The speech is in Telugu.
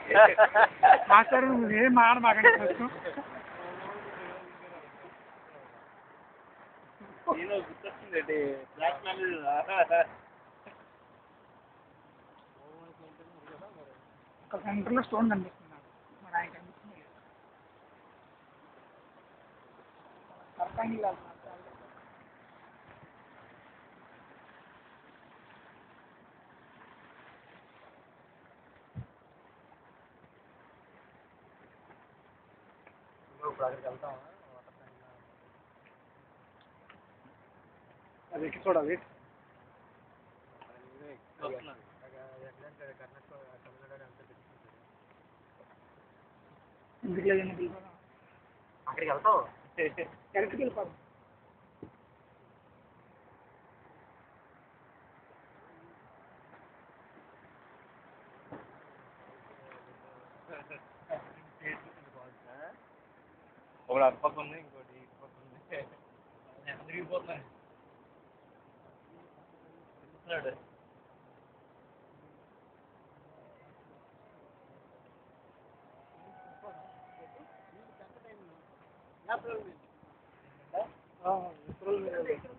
మాస్టర్ నువ్వు ఏం మాట మాకండి ఫస్ట్ నేను గుర్తొస్తుంది బ్లాక్ మ్యాన్ ఒక సెంటర్లో స్టోన్ కనిపిస్తుంది నాకు మరి ఆయన కనిపిస్తుంది లేదు. సర్పంగిల్ అది మాత్రం. అది ఎక్కి చూడాలి ఎందుకు లేదని పిలిపాను అక్కడికి వెళ్తావు ఎక్కడికి వెళ్ళిపోతాం ఒకటి అటుపక్క ఉంది ఇంకోటి ఇటుపక్క ఉంది తిరిగిపోతున్నాయి తిరుగుతున్నాడు ఆ, ఎప్పుడు